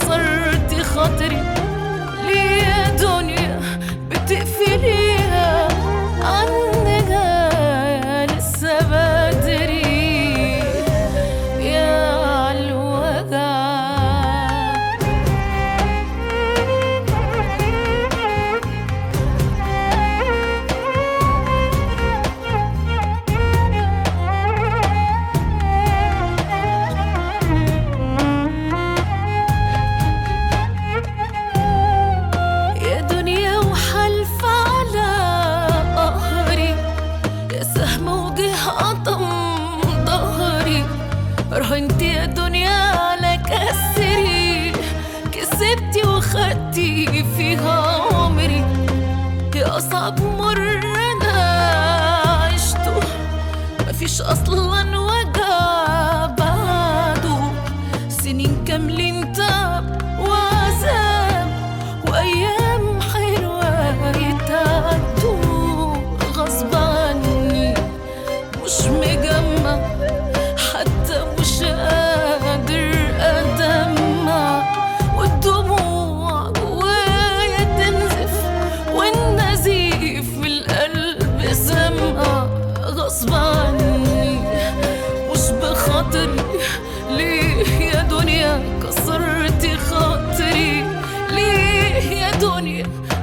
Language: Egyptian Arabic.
كسرتي خاطري ليه يا دنيا بتقفليها عننا لسه بدري يا عالوجع يا دنيا وحلف على قهري يا سهم وجه قطم ظهري رهنت يا دنيا على كسري كسبتي وخدتي فيها عمري يا أصعب مر أنا عشته مفيش أصلا وجع بعده سنين كاملين تعب وعذاب وأيام حلوة يتعدوا غصب عني مش مجمع حتى مش قادر أدمع والدموع جوايا تنزف والنزيف في القلب سمع غصب عني مش بخاطري ليه يا دنيا كسرتي خاطري ليه يا دنيا